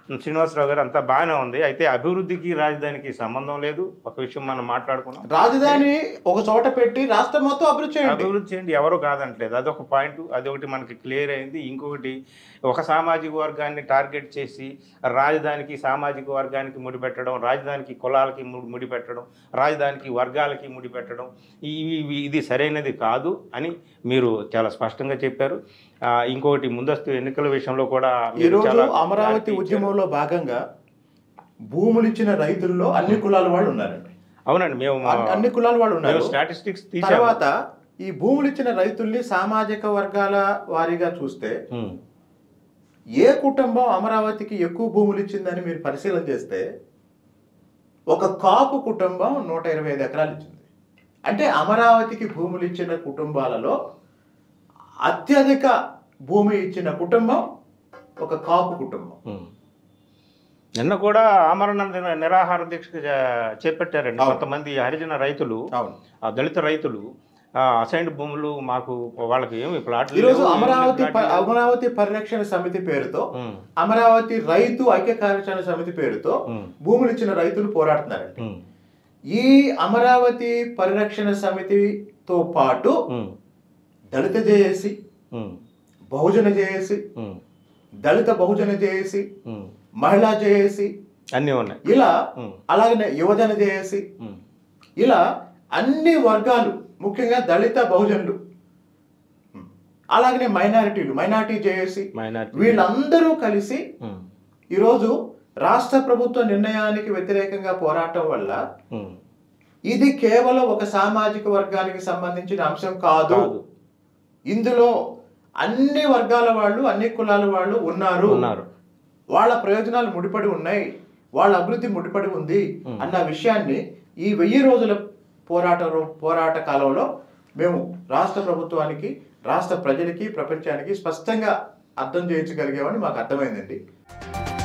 శ్రీనివాసరావు గారు అంతా బాగానే ఉంది అయితే అభివృద్ధికి రాజధానికి సంబంధం లేదు ఒక విషయం మనం మాట్లాడుకున్నాం రాజధాని ఒక చోట పెట్టి రాష్ట్రం మొత్తం అభివృద్ధి చేయండి అభివృద్ధి చేయండి ఎవరు కాదంటలేదు అదొక పాయింట్ అదొకటి మనకి క్లియర్ అయింది ఇంకొకటి ఒక సామాజిక వర్గాన్ని టార్గెట్ చేసి రాజధానికి సామాజిక వర్గానికి ముడిపెట్టడం రాజధానికి కులాలకి ము- ముడిపెట్టడం రాజధానికి వర్గాలకి ముడిపెట్టడం ఈ- ఇవి- ఇది సరైనది కాదు అని మీరు చాలా స్పష్టంగా చెప్పారు ఆ, ఇంకొకటి ముందస్తు ఎన్నికల విషయంలో కూడా మీరు ఈరోజు చాలా అమరావతి clarity ఇచ్చారు. ఉద్యమంలో భాగంగా భూములు ఇచ్చిన రైతుల్లో అన్ని కులాల వాళ్ళు ఉన్నారండి అవునండి మేము అన్ని- అన్ని కులాల వాళ్ళు మేము ఉన్నారు స్టాటిస్టిక్స్ తీసాము తర్వాత ఈ భూములు ఇచ్చిన రైతుల్ని సామాజిక వర్గాల వారీగా చూస్తే ఉమ్, ఏ కుటుంబం అమరావతికి ఎక్కువ భూములు ఇచ్చిందని మీరు పరిశీలన చేస్తే ఒక కాపు కుటుంబం నూట ఇరవై ఐదు ఎకరాలు ఇచ్చింది అంటే అమరావతికి భూములు ఇచ్చిన కుటుంబాలలో అత్యధిక భూమి ఇచ్చిన కుటుంబం ఒక కాపు కుటుంబం ఉమ్. నిన్న కూడా ఆమరణ నిర- నిరాహార దీక్ష చే- చేపట్టారండి అవును. కొంతమంది హరిజన రైతులు అవును ఆ దళిత రైతులు ఆ అసైన్డ్ భూములు మాకు వాళ్ళకి ఏమి ప్లాట్లు ఈరోజు లేవు, అమరావతి ఏమి ప- ప్లాట్లు లేవు. అమరావతి పరిరక్షణ సమితి పేరుతో ఉమ్, అమరావతి రైతు ఐక్య కార్యాచరణ సమితి పేరుతో ఉమ్, భూములు ఇచ్చిన రైతులు పోరాడుతున్నారండి ఉమ్, ఈ అమరావతి పరిరక్షణ సమితితో పాటు ఉమ్, దళిత జేఏసి ఉమ్, బహుజన జేఏసి ఉమ్, దళిత బహుజన జేఏసి ఉమ్. మహిళా జేఏసి అన్నీ ఉన్నాయి ఇలా ఉమ్, అలాగనే యువజన జేఏసి ఉమ్, ఇలా అన్ని వర్గాలు ముఖ్యంగా దళిత బహుజనులు అలాగనే మైనారిటీలు మైనారిటీ జేఏసి మైనారిటీ వీళ్ళందరూ కలిసి ఉమ్, ఈరోజు రాష్ట్ర ప్రభుత్వ నిర్ణయానికి వ్యతిరేకంగా పోరాటం వల్ల ఉమ్, ఇది కేవలం ఒక సామాజిక వర్గానికి సంబంధించిన అంశం కాదు కాదు. ఇందులో అన్ని వర్గాల వాళ్ళు అన్ని కులాల వాళ్ళు ఉన్నారు ఉన్నారు వాళ్ళ ప్రయోజనాలు ముడిపడి ఉన్నాయి వాళ్ళ అభివృద్ధి ముడిపడి ఉంది అన్న విషయాన్ని ఈ వెయ్యి రోజుల పోరాట పోరాట కాలంలో మేము రాష్ట్ర ప్రభుత్వానికి రాష్ట్ర ప్రజలకి ప్రపంచానికి స్పష్టంగా అర్థం చేయించగలిగామని మాకు అర్థమైందండి